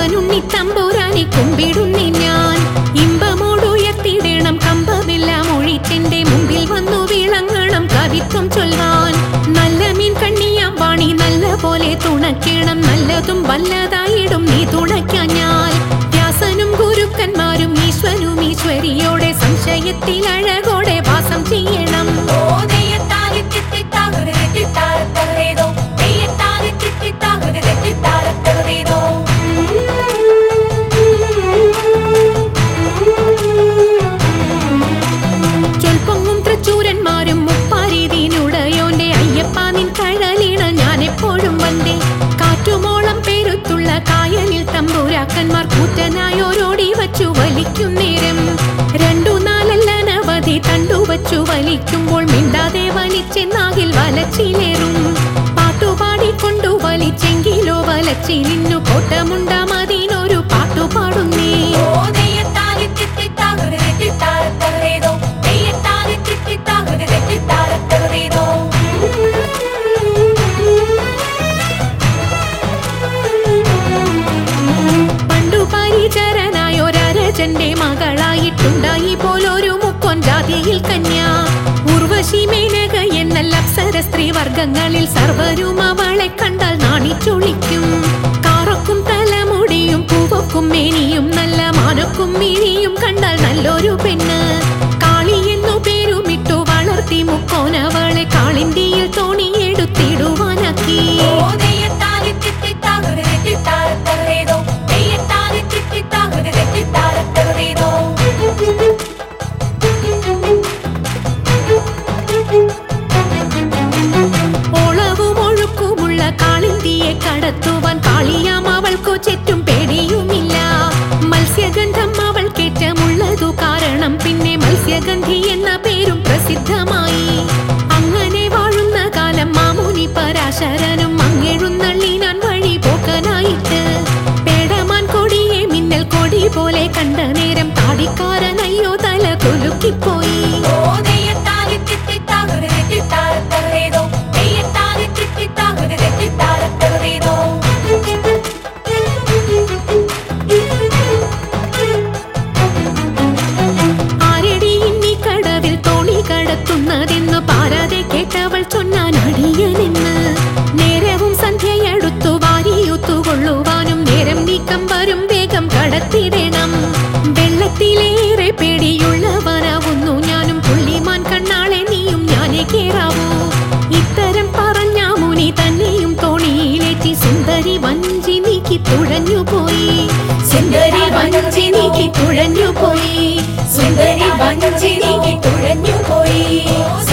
കമ്പനുണ്ണി തമ്പുരാനെ കുമ്പിടുന്നി ഞാൻ ഇമ്പമോടുയർത്തിയിടണം കമ്പമെല്ലാം ഒഴിച്ചെന്റെ മുമ്പിൽ വന്നു വിളങ്ങണം കവിത്വം ചൊൽവാൻ നല്ല മീൻ കണ്ണിയാം വാണി നല്ല പോലെ തുണയ്ക്കണം നല്ലതും വല്ലതായിടും നീ തുണയ്ക്കാൻ ഞാൻ വ്യാസനും ഗുരുക്കന്മാരും ഈശ്വരും ഈശ്വരിയോടെ സംശയത്തിൽ അഴകോടെ വാസം ചെയ്യണം ഓ നെയ്യത്താകെ തിത്തിത്താകുരു തെറ്റിത്താരത്തകരേതോ നെയ്യത്താകെ തിത്തിത്താകുരു തെറ്റിത്താരത്തകരേതോ ചൊൽപ്പൊങ്ങും തൃച്ചൂരന്മാരും മുപ്പാരീതിയിലുടയോന്റെ അയ്യപ്പ നിൻ കഴലിണ ഞാൻ എപ്പോഴും വந்தേ കാറ്റുമോളം പേരുത്തുള്ള കായലിൽ തമ്പുരാക്കന്മാർ കൂറ്റനായോരോടി വച്ചു വലിക്കും നേരം രണ്ടു നാലല്ല അനവധി തണ്ടു വച്ചു വലിക്കുമ്പോൾ മിണ്ടാതെ വലിച്ചെന്നാകിൽ വലച്ചിലേറും പാട്ടുപാടിക്കൊണ്ടു വലിച്ചെങ്കിലോ വലച്ചിലിന്നു കോട്ടമുണ്ടാമതിനൊരു പാട്ടുപാടുന്നേ ഓ നെയ്യത്താകെ തിത്തിത്താകുരു തെറ്റിത്താരത്തകരേതോ നെയ്യത്താകെ തിത്തിത്താകുരു തെറ്റിത്താരത്തകരേതോ പണ്ടു പരിചരനായൊരരജന്റെ മകളായിട്ടുണ്ടായി പോലൊരു മുക്കൊൻ ജാതിയിൽ കന്യ ഉർവശി മേനക എന്നല്ല അപ്സര സ്ത്രീ വർഗങ്ങളിൽ സർവരും അവളെ കണ്ടാൽ നാണിച്ചൊളിക്കും കാറക്കും തലമുടിയും പൂവക്കും മേനിയും നല്ല മാനക്കും മിഴിയും കണ്ടാൽ നല്ലൊരു പെണ്ണ് കാളി എന്നു പേരുമിട്ടു വളർത്തി മുക്കോനവളെ കാളിന്തിയിൽ തോണിയെടുത്തിടുവാനാക്കി ഓ നെയ്യത്താകെ തിത്തിത്താകുരു തെറ്റിത്താരത്തകരേതോ നെയ്യത്താകെ തിത്തിത്താകുരു തെറ്റിത്താരത്തകരേതോ ഓളവും ഒഴുക്കുമുള്ള കാളിന്തിയെ കടത്തുവാൻ കാളിയാം അവൾക്കു ചുറ്റും പേടിയുമില്ല മത്സ്യഗന്ധം അവൾ കേറ്റമുള്ളതു കാരണം പിന്നെ മത്സ്യഗന്ധി എന്ന പേരും പ്രസിദ്ധമായി അങ്ങനെ വാഴുന്ന കാലം മാമുനി പരാശരനും മങ്ങെഴുന്നള്ളിനാൻ വഴി പോക്കനായിട്ട് പേടമാൻ കൊടിയെ മിന്നൽ കൊടി പോലെ കണ്ട നേരം താടിക്കാരനയ്യോ തല കുലുക്കിപ്പോയി ഓ നെയ്യത്താകെ തിത്തിത്താകുരു തെറ്റിത്താരത്തകരേതോ നെയ്യത്താകെ തിത്തിത്താകുരു തെറ്റിത്താരത്തകരേതോ ആരടി ഇന്നീ കടവിൽ തോണി കടത്തുന്നതെന്ന് പാരാതെ കേട്ടവൾ ചൊന്നാൻ അടിയനെന്ന് നേരവും സന്ധ്യയടുത്തു വാരിയുത്തുകൊള്ളുവാനും നേരം നീക്കം വരും വേഗം കടത്തിടണം വെള്ളത്തിലേറെ പേടിയുള്ളവനാവുന്നു ഞാനും പുള്ളിമാൻ കണ്ണാളെ നീയും ഞാനേ കേറാവൂ ഇത്തരം പറഞ്ഞ മുനി തന്നെയും തോണിയിലേറ്റി സുന്ദരി വഞ്ചി നീക്കി തുഴഞ്ഞുപോയി സുന്ദരി വഞ്ചി നീക്കി തുഴഞ്ഞുപോയി സുന്ദരി വഞ്ചി നീക്കി തുഴഞ്ഞു പോയി